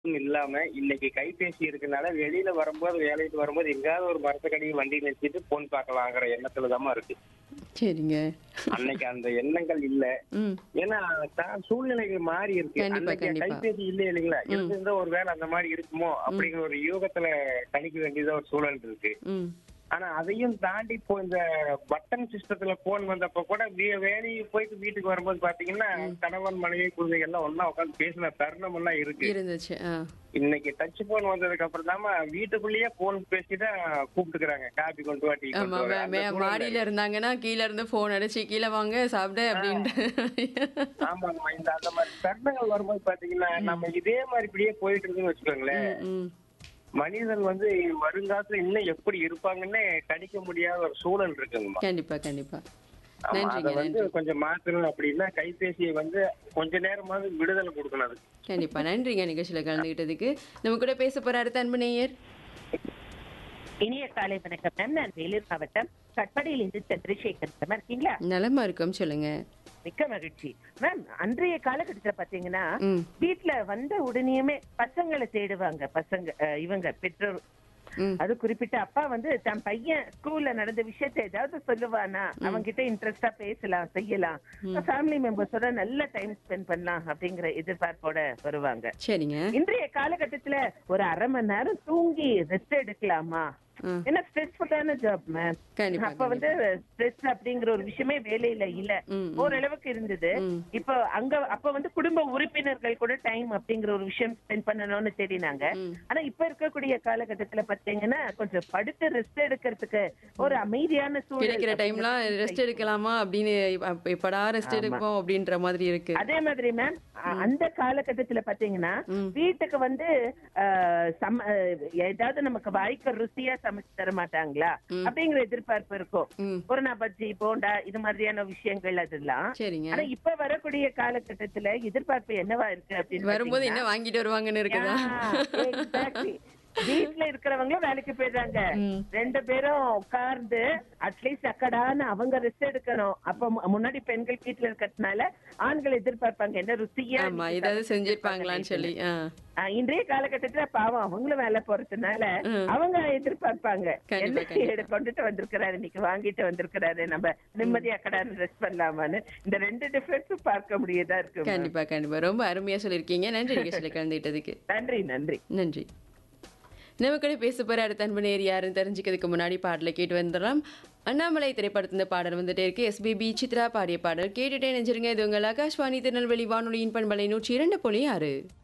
இல்லாம இன்னைக்கு கைபேசி இருக்கனால வெளியில வரும்போது வேலைக்கு வரும்போது எங்கேயாவது ஒரு மரத்துக்கடியில் வண்டி நிறுத்திட்டு போன் பார்க்கலாங்கிற எண்ணத்துல இருக்கு சரிங்க அன்னைக்கு அந்த எண்ணங்கள் இல்ல ம் ஏன்னா தான் சூழ்நிலைகள் மாறி இருக்கு கண்டிப்பா, அன்னைக்கு கண்டிப்பா. கைபேசி இல்ல இல்லைங்களா இருந்திருந்தா ஒரு வேலை அந்த மாதிரி இருக்குமோ அப்படிங்கிற ஒரு யூகத்துல கணிக்க வேண்டியதா ஒரு சூழல் இருக்கு ம் ஆனா அதையும் தாண்டி இப்போ இந்த பட்டன் சிஸ்டத்துல போன் வந்தப்ப கூட வே- வேலைக்கு போயிட்டு வீட்டுக்கு வரும்போது பாத்தீங்கன்னா கணவன் மனைவி குழந்தைகள் எல்லாம் ஒண்ணா உட்காந்து பேசின தருணம் எல்லாம் இருக்கு இருந்துச்சு ஆ இன்னைக்கு டச் போன் வந்ததுக்கு அப்புறம் தாம வீட்டுக்குள்ளேயே போன் பேசிதான் கூப்பிட்டுக்கிறாங்க காபி கொண்டு வா டீ ஆமா கொண்டு வா மே- அந்த மே- சூழல்ல மாடியில இருந்தாங்கன்னா கீழ இருந்து போன் அடிச்சு கீழே வாங்க சாப்பிட அப்படின்ட்டு ஆமாங்கம்மா இந்த அந்த மாதிரி தருணங்கள் வரும்போது பாத்தீங்கன்னா நம்ம இதே மாதிரி இப்படியே போயிட்டு இருக்குன்னு வச்சுக்கோங்களேன் ம் மனிதன் வந்து வருங்காலத்துல இன்னும் எப்படி இருப்பாங்கன்னு கணிக்க முடியாத ஒரு சூழல் இருக்குங்கம்மா கண்டிப்பா கண்டிப்பா ஆமா, நன்றிங்க அத வந்து நன்றி கொஞ்சம் மாத்தணும் அப்படின்னா கைபேசியை வந்து கொஞ்ச நேரமாவது விடுதலை கொடுக்கணும் அதுக்கு கண்டிப்பா நன்றிங்க நிகழ்ச்சியில கலந்துகிட்டதுக்கு நம்ம கூட பேச போற அடுத்த அன்பு நேயர் இனிய காலை வணக்கம் மேம் நான் வேலூர் மாவட்டம் கட்படியில் இருந்து சந்திரசேகர் மேம் இருக்கீங்களா நலமா இருக்கோம் சொல்லுங்க மிக்க மகிழ்ச்சி மேம் அன்றைய காலகட்டத்துல பாத்தீங்கன்னா ம் வீட்ல வந்த உடனேயுமே பசங்களை தேடுவாங்க பசங்க அஹ், இவங்க பெற்றோர் ம் அது குறிப்பிட்ட அப்பா வந்து தன் பையன் ஸ்கூல்ல நடந்த விஷயத்தை ஏதாவது சொல்லுவானா அவங்க கிட்ட இன்ட்ரெஸ்டா பேசலாம் செய்யலாம் ஃபேமிலி மெம்பர்ஸோட நல்ல டைம் ஸ்பெண்ட் பண்ணலாம் அப்படிங்கிற எதிர்பார்ப்போட வருவாங்க சரிங்க இன்றைய காலகட்டத்துல ஒரு அரை மணி நேரம் தூங்கி ரெஸ்ட் எடுக்கலாமா ம். ஏன்னா ஸ்ட்ரெஸ்ஃபுல்லான ஜாப் மேம் கண்டிப்பா அப்ப வந்து ஸ்ட்ரெஸ் அப்படிங்கிற ஒரு விஷயமே வேலையில இல்ல ம், ம். ஓரளவுக்கு இருந்தது ம். இப்போ அங்க அப்ப வந்து குடும்ப உறுப்பினர்கள் கூட டைம் அப்படிங்கிற ஒரு விஷயம் ஸ்பெண்ட் பண்ணணும்னு தேடினாங்க ம். ஆனா இப்ப இருக்கக்கூடிய காலகட்டத்துல பாத்தீங்கன்னா கொஞ்சம் படுத்து ரெஸ்ட் எடுக்கிறதுக்கு ஒரு அமைதியான சூழல் கிடைக்கிற டைம்லாம் ரெஸ்ட் எடுக்கலாமா அப்படின்னு அப்ப எப்படா ரெஸ்ட் எடுப்போம் அப்படின்ற மாதிரி இருக்கு அதே மாதிரி மேம் அந்த காலகட்டத்துல பாத்தீங்கன்னா வீட்டுக்கு வந்து அஹ், சம அஹ், ஏதாவது நமக்கு வாய்க்கு ருசியா சமைச்சு தர மாட்டாங்களா அப்படிங்கிற எதிர்பார்ப்பு இருக்கும் ம். ஒரு நான் பஜ்ஜி போண்டா இது மாதிரியான விஷயங்கள் அதெல்லாம் சரிங்க ஆனா இப்ப வரக்கூடிய காலகட்டத்துல எதிர்பார்ப்பு என்னவா இருக்கு அப்படின்னு வரும்போது என்ன வாங்கிட்டு வருவாங்கன்னு இருக்குதா Yeah, exactly. வீட்ல இருக்கிறவங்களும் வேலைக்கு போயிடுறாங்க ரெண்டு பேரும் உட்கார்ந்து அட்லீஸ்ட் அக்கடான்னு அவங்க ரெஸ்ட் எடுக்கணும் அப்ப மு- முன்னாடி பெண்கள் வீட்ல இருக்கிறதுனால ஆண்கள் எதிர்பார்ப்பாங்க என்ன ருசியா ஆமா இன்னைக்கு ஏதாவது சமைச்சு செஞ்சிருப்பாங்களான்னு சொல்லி ஆ ஆஹ் இன்றைய காலகட்டத்துல பாவம் அவங்களும் வேலை போறதுனால அவங்க எதிர்பார்ப்பாங்க கண்டிப்பா, என்ன எடு- கொண்டுட்டு வந்திருக்கிறாரு இன்னைக்கு வாங்கிட்டு வந்திருக்கிறாரு நம்ம நிம்மதியா கடான்னு ரெஸ்ட் பண்ணலாமான்னு இந்த ரெண்டு டிஃபரன்ஸும் பார்க்க முடியதா இருக்கு ma'am. கண்டிப்பா கண்டிப்பா ரொம்ப அருமையா சொல்லியிருக்கீங்க நன்றி நிகழ்ச்சியில கலந்துகிட்டதுக்கு நன்றி நன்றி நன்றி நம்ம கூட பேச போற அடுத்த அன்பு நேர் யாருன்னு தெரிஞ்சுக்கிறதுக்கு முன்னாடி பாடலை கேட்டு வந்துடலாம் அண்ணாமலை திரைப்படத்தின் பாடல் வந்துட்டே இருக்கு எஸ்பிபி சித்ரா பாடிய பாடல் கேட்டுட்டே நினைச்சிருங்க இது உங்கள் ஆகாஷ்வாணி திருநெல்வேலி வானொலியின் பண்பலை நூற்றி இரண்டு புள்ளி ஆறு